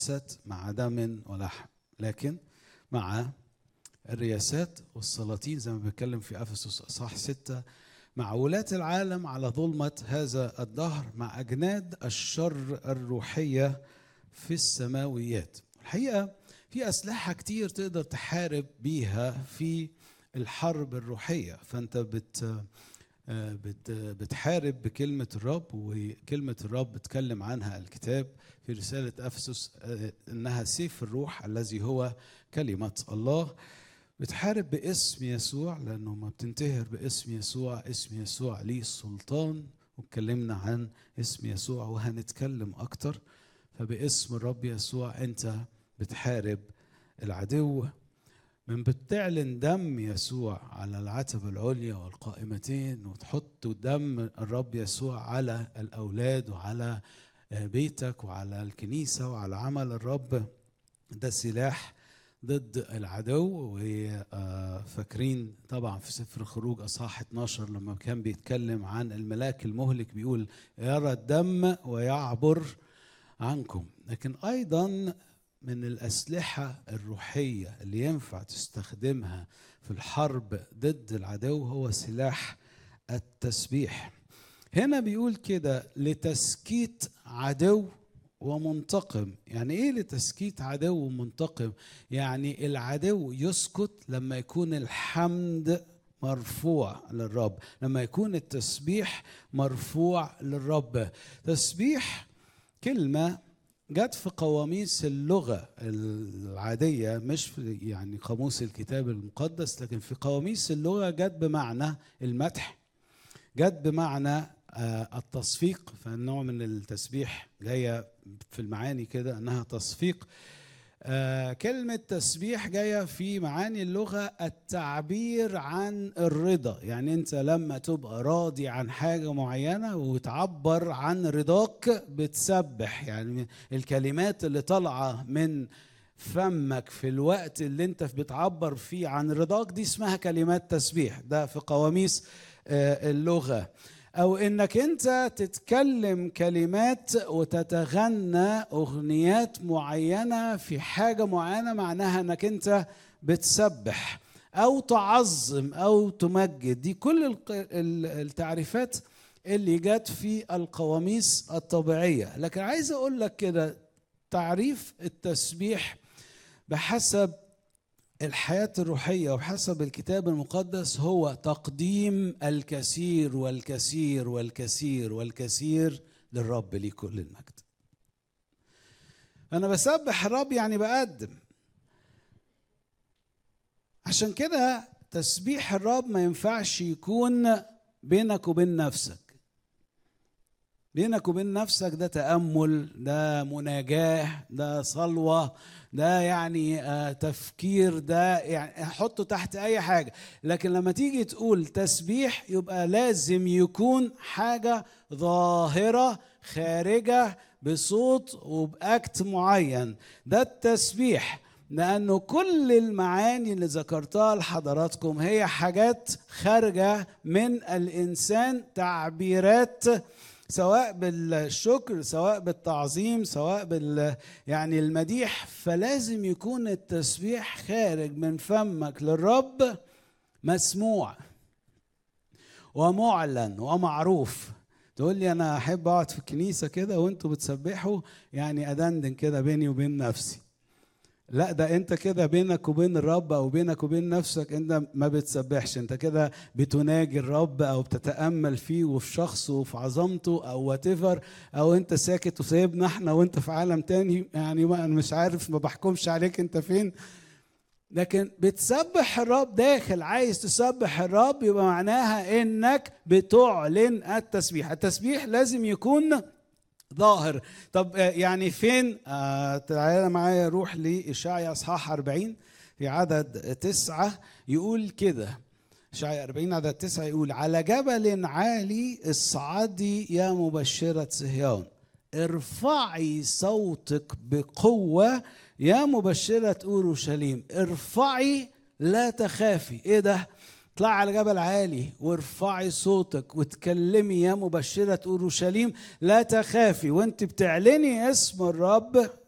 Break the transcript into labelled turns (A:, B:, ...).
A: ليست مع دم ولحم لكن مع الرياسات والسلاطين زي ما بيتكلم في افسس اصحاح ستة مع ولاة العالم على ظلمة هذا الدهر مع أجناد الشر الروحية في السماويات الحقيقة في أسلحة كتير تقدر تحارب بيها في الحرب الروحية فأنت بت بت بتحارب بكلمة الرب وكلمة الرب بتكلم عنها الكتاب في رسالة أفسس إنها سيف الروح الذي هو كلمة الله بتحارب باسم يسوع لأنه ما بتنتهر باسم يسوع اسم يسوع ليه السلطان واتكلمنا عن اسم يسوع وهنتكلم أكتر فباسم الرب يسوع أنت بتحارب العدو من بتعلن دم يسوع على العتبة العليا والقائمتين وتحط دم الرب يسوع على الأولاد وعلى بيتك وعلى الكنيسة وعلى عمل الرب ده سلاح ضد العدو وفاكرين طبعا في سفر الخروج اصحاح 12 لما كان بيتكلم عن الملاك المهلك بيقول يرى الدم ويعبر عنكم لكن ايضا من الاسلحه الروحيه اللي ينفع تستخدمها في الحرب ضد العدو هو سلاح التسبيح هنا بيقول كده لتسكيت عدو ومنتقم يعني ايه لتسكيت عدو ومنتقم يعني العدو يسكت لما يكون الحمد مرفوع للرب لما يكون التسبيح مرفوع للرب تسبيح كلمه جت في قواميس اللغه العاديه مش في يعني قاموس الكتاب المقدس لكن في قواميس اللغه جت بمعنى المدح جت بمعنى التصفيق فالنوع من التسبيح جايه في المعاني كده انها تصفيق كلمة تسبيح جاية في معاني اللغة التعبير عن الرضا يعني أنت لما تبقى راضي عن حاجة معينة وتعبر عن رضاك بتسبح يعني الكلمات اللي طالعة من فمك في الوقت اللي انت بتعبر فيه عن رضاك دي اسمها كلمات تسبيح ده في قواميس اللغة او انك انت تتكلم كلمات وتتغنى اغنيات معينه في حاجه معينه معناها انك انت بتسبح او تعظم او تمجد دي كل التعريفات اللي جت في القواميس الطبيعيه لكن عايز اقول لك كده تعريف التسبيح بحسب الحياة الروحية وحسب الكتاب المقدس هو تقديم الكثير والكثير والكثير والكثير للرب ليه كل المجد أنا بسبح الرب يعني بقدم عشان كده تسبيح الرب ما ينفعش يكون بينك وبين نفسك بينك وبين نفسك ده تأمل ده مناجاة ده صلوة ده يعني آه تفكير ده يعني حطه تحت اي حاجه لكن لما تيجي تقول تسبيح يبقى لازم يكون حاجه ظاهره خارجه بصوت وباكت معين ده التسبيح لانه كل المعاني اللي ذكرتها لحضراتكم هي حاجات خارجه من الانسان تعبيرات سواء بالشكر سواء بالتعظيم سواء بال يعني المديح فلازم يكون التسبيح خارج من فمك للرب مسموع ومعلن ومعروف تقول لي انا احب اقعد في الكنيسه كده وانتوا بتسبحوا يعني ادندن كده بيني وبين نفسي لا ده انت كده بينك وبين الرب او بينك وبين نفسك انت ما بتسبحش انت كده بتناجي الرب او بتتامل فيه وفي شخصه وفي عظمته او واتيفر او انت ساكت وسايبنا احنا وانت في عالم تاني يعني ما انا مش عارف ما بحكمش عليك انت فين لكن بتسبح الرب داخل عايز تسبح الرب يبقى معناها انك بتعلن التسبيح التسبيح لازم يكون ظاهر طب يعني فين آه تعالى معايا روح لإشعيا أصحاح 40 في عدد تسعة يقول كده إشعيا 40 عدد تسعة يقول على جبل عالي اصعدي يا مبشرة صهيون ارفعي صوتك بقوة يا مبشرة أورشليم ارفعي لا تخافي ايه ده اطلعي على جبل عالي وارفعي صوتك وتكلمي يا مبشرة أورشليم لا تخافي وانت بتعلني اسم الرب